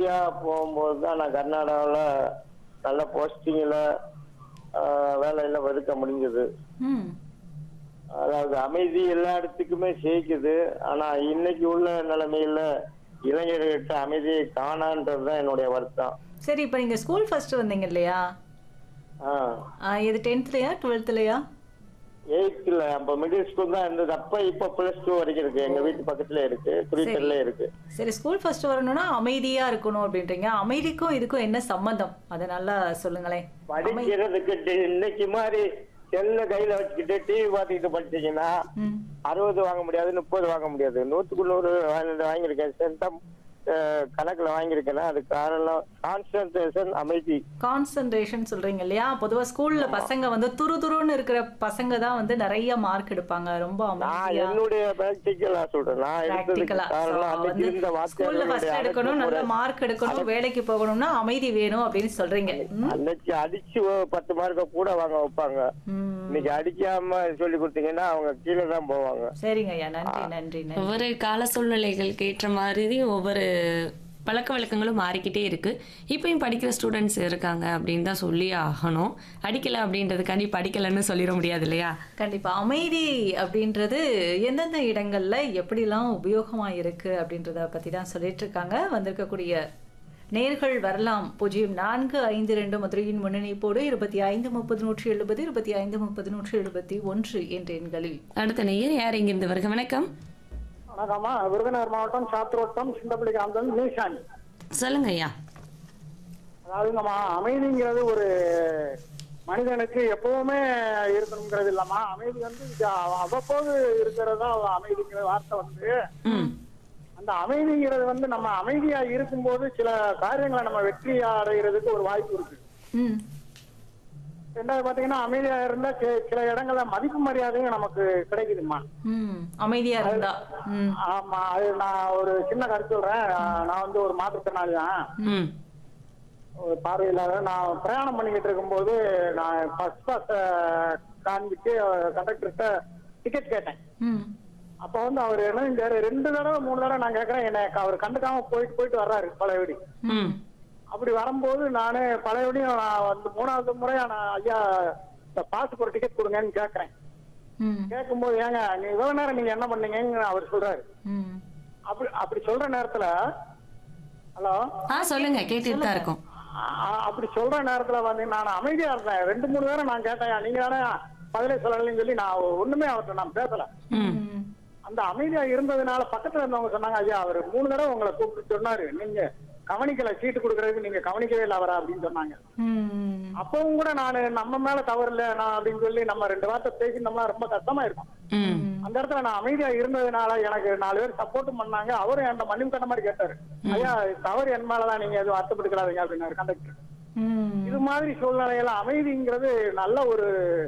அமைதியா போகும்போது தான் நான் கர்நாடகாவில் நல்ல போஸ்டிங்கில் வேலையில இருக்க முடிஞ்சது ம் அதாவது அமைதி எல்லா இடத்துக்குமே சேர்க்குது ஆனா இன்னைக்கு உள்ள நிலைமையில இளைஞர்கிட்ட அமைதியை காணான்றது தான் என்னுடைய வருத்தம் சரி இப்போ நீங்க ஸ்கூல் ஃபர்ஸ்ட் வந்தீங்க இல்லையா ஆ ஆ, இது டென்த்லையா டுவெல்த்லையா எயித்துல அப்ப மிடில் ஸ்கூல் தான் இருந்தது அப்ப இப்ப பிளஸ் டூ வரைக்கும் இருக்கு எங்க வீட்டு பக்கத்துல இருக்கு குறிச்சல்ல இருக்கு சரி ஸ்கூல் ஃபர்ஸ்ட் வரணும்னா அமைதியா இருக்கணும் அப்படின்றீங்க அமைதிக்கும் இதுக்கும் என்ன சம்மந்தம் அதை நல்லா சொல்லுங்களேன் படிக்கிறதுக்கு டி- இன்னைக்கு மாதிரி செல்ல கையில வச்சுக்கிட்டு டிவி பார்த்துக்கிட்டு படிச்சீங்கன்னா ம் அறுபது வாங்க முடியாது முப்பது வாங்க முடியாது நூத்துக்கு நூறு வாங்கி- வாங்கியிருக்கேன் சென்டம் கணக்குல வாங்கியிருக்கேன்னா அது காரணம் கான்சன்ட்ரேஷன் அமைதி கான்சன்ட்ரேஷன் சொல்றீங்க இல்லையா பொதுவா ஸ்கூல்ல பசங்க வந்து துரு துருன்னு இருக்கிற பசங்க தான் வந்து நிறைய மார்க் எடுப்பாங்க ரொம்ப நான் அமைதியா என்னுடைய பிராக்டிக்கலா சொல்றேன் நான் எடுத்ததுக்கு பிராக்டிக்கலா காரணம் அன்னைக்கு இருந்த ஸ்கூல்ல ஃபர்ஸ்ட் எடுக்கணும் நல்ல வார்த்தை மார்க் எடுக்கணும் வேலைக்கு போகணும்னா அமைதி வேணும் அப்படின்னு சொல்றீங்க ம்? அன்னைக்கு அடிச்சு ஒரு பத்து மார்க்க கூட வாங்க வைப்பாங்க ம். இன்னைக்கு அடிக்காம சொல்லி கொடுத்தீங்கன்னா அவங்க கீழே தான் போவாங்க சரிங்க ஐயா நன்றி நன்றி நன்றி ஒவ்வொரு கால சூழ்நிலைகளுக்கு ஏற்ற மாதிரி ஒவ்வொரு பழக்க வழக்கங்களும் மாறிக்கிட்டே இருக்கு இப்பயும் படிக்கிற ஸ்டூடெண்ட்ஸ் இருக்காங்க அப்படின்னு தான் சொல்லி ஆகணும் அடிக்கல அப்படின்றதுக்காண்டி படிக்கலைன்னு சொல்லிட முடியாது இல்லையா கண்டிப்பா அமைதி அப்படின்றது எந்தெந்த இடங்கள்ல எப்படிலாம் உபயோகமா இருக்கு அப்படின்றத பத்தி தான் சொல்லிட்டு இருக்காங்க வந்திருக்கக்கூடிய நேர்கள் வரலாம் பூஜ்ஜியம் நான்கு ஐந்து ரெண்டு மதுரையின் முன்னணிப்போடு இருபத்தி ஐந்து முப்பது நூற்றி எழுபது இருபத்தி ஐந்து முப்பது நூற்றி எழுபத்தி ஒன்று என்ற எண்களில் அடுத்த நேயர் யார் இங்கிருந்து வருக வணக்கம் வணக்கம்மா விருதுநகர் மாவட்டம் சாத்திரோட்டம் சிந்தப்பள்ளி காந்தன் நியூஷான் சொல்லுங்க ஐயா அதாவதுங்கம்மா அமைதிங்கிறது ஒரு மனிதனுக்கு எப்பவுமே இருக்கணுங்கிறது இல்லம்மா அமைதி வந்து இது அவ- அவ்வப்போது இருக்கிறது தான் அமைதிங்கிற வார்த்தை வந்து ம் அந்த அமைதிங்கிறது வந்து நம்ம அமைதியா இருக்கும்போது சில காரியங்களை நம்ம வெற்றி அடைகிறதுக்கு ஒரு வாய்ப்பு இருக்கு ம் ரெண்டாவது பாத்தீங்கன்னா அமைதியா இருந்தா சி- சில இடங்கள்ல மதிப்பு மரியாதையும் நமக்கு கிடைக்குதும்மா ம் அமைதியா இருந்தா ம் ஆமா அது நான் ஒரு சின்ன கருத்து சொல்றேன் நான் வந்து ஒரு மாற்றுத்திறனாளி தான் ம் ஒரு பார்வையில்லாத நான் பிரயாணம் பண்ணிக்கிட்டு இருக்கும்போது நான் ஃபர்ஸ்ட் கிளாஸ் காண்பிச்சு கண்டக்டர்கிட்ட டிக்கெட் கேட்டேன் ம் அப்ப வந்து அவர் என்ன செஞ்சாரு ரெண்டு தடவை மூணு தடவை நான் கேட்கறேன் என்ன அவர் கண்டுக்காம போயிட்டு போயிட்டு வர்றாரு பழையபடி ம் அப்படி வரும்போது நானு பழையபடியும் நான் வந்து மூணாவது முறையா நான் ஐயா இந்த பாஸுக்கு ஒரு டிக்கெட் கொடுங்கன்னு கேட்கறேன் ம் கேட்கும்போது ஏங்க நீ இவ்வளவு நேரம் நீங்க என்ன பண்ணீங்கன்னு அவர் சொல்றாரு ம் அப்படி அப்படி சொல்ற நேரத்துல ஹலோ ஆ சொல்லுங்க கேட்டுட்டு தான் இருக்கோம் ஆ- அப்படி சொல்ற நேரத்துல வந்து நான் அமைதியா இருந்தேன் ரெண்டு மூணு பேரும் நான் கேட்டேன் நீங்க தானே பதிலே சொல்லலைன்னு சொல்லி நான் ஒண்ணுமே அவர்கிட்ட நான் பேசல ம் ம் அந்த அமைதியா இருந்ததுனால பக்கத்துல இருந்தவங்க சொன்னாங்க ஐயா அவர் மூணு தடவை உங்களை கூப்பிட்டு சொன்னாரு நீங்க கவனிக்கல சீட்டு கொடுக்கறதுக்கு நீங்க கவனிக்கவே இல்லை அவரா அப்படின்னு சொன்னாங்க ம் அப்பவும் கூட நான் நம்ம மேல தவறு இல்ல நான் அப்படின்னு சொல்லி நம்ம ரெண்டு வார்த்தை பேசினோம்னா ரொம்ப கஷ்டமா இருக்கும் ம் அந்த இடத்துல நான் அமைதியா இருந்ததுனால எனக்கு நாலு பேர் சப்போர்ட்டும் பண்ணாங்க அவரும் என்கிட்ட மன்னிப்பு கட்ட மாதிரி கேட்டாரு ஐயா தவறு என் மேலதான் நீங்க எதுவும் வருத்தப்படுத்திக்கிறாதீங்க அப்படின்னாரு கண்டக்டர் ம் இது மாதிரி சூழ்நிலையில அமைதிங்கிறது நல்ல ஒரு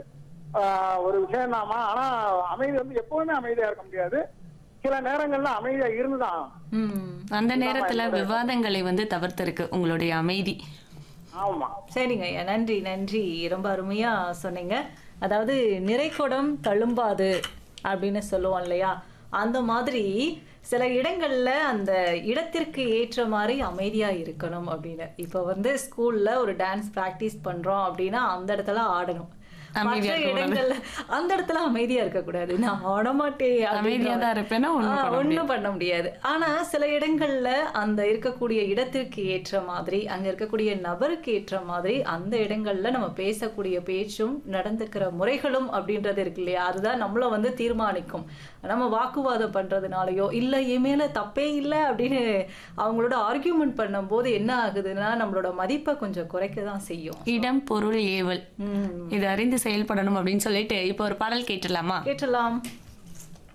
ஆஹ், ஒரு விஷயம் ஆனா அமைதி வந்து எப்பவுமே அமைதியா இருக்க முடியாது சில நேரங்கள்ல அமைதியா இருந்துதான் ஆகணும். ம் அந்த நேரத்துல விவாதங்களை வந்து தவிர்த்திருக்கு உங்களுடைய அமைதி ஆமா சரிங்க ஐயா நன்றி நன்றி ரொம்ப அருமையா சொன்னீங்க அதாவது நிறைகுடம் தழும்பாது அப்படின்னு சொல்லுவோம் இல்லையா அந்த மாதிரி சில இடங்கள்ல அந்த இடத்திற்கு ஏற்ற மாதிரி அமைதியா இருக்கணும் அப்படின்னு இப்போ வந்து ஸ்கூல்ல ஒரு டான்ஸ் ப்ராக்டிஸ் பண்றோம் அப்படின்னா அந்த இடத்துல ஆடணும் அமைதியா மற்ற இருக்கக்கூடாது. இடங்கள்ல அந்த இடத்துல அமைதியா இருக்கக்கூடாது நான் ஆடமாட்டேன் அமைதியா தான் இருப்பேன்னா ஒண்ணும் பண்ண ஒன்றும் பண்ண முடியாது ஆனா சில இடங்கள்ல அந்த இருக்கக்கூடிய இடத்திற்கு ஏற்ற மாதிரி அங்க இருக்கக்கூடிய நபருக்கு ஏற்ற மாதிரி அந்த இடங்கள்ல நம்ம பேசக்கூடிய பேச்சும் நடந்துக்கிற முறைகளும் அப்படின்றது இருக்கு இல்லையா அதுதான் நம்மள வந்து தீர்மானிக்கும் நம்ம வாக்குவாதம் பண்றதுனாலயோ இல்ல என் மேல தப்பே இல்லை அப்படின்னு அவங்களோட ஆர்கியூமெண்ட் பண்ணும்போது என்ன ஆகுதுன்னா நம்மளோட மதிப்பை கொஞ்சம் குறைக்க தான் செய்யும் இடம் பொருள் ஏவல் ம் இது அறிந்து செயல்படணும் அப்படின்னு சொல்லிட்டு இப்போ ஒரு பாடல் கேட்டுடலாமா கேட்டலாம்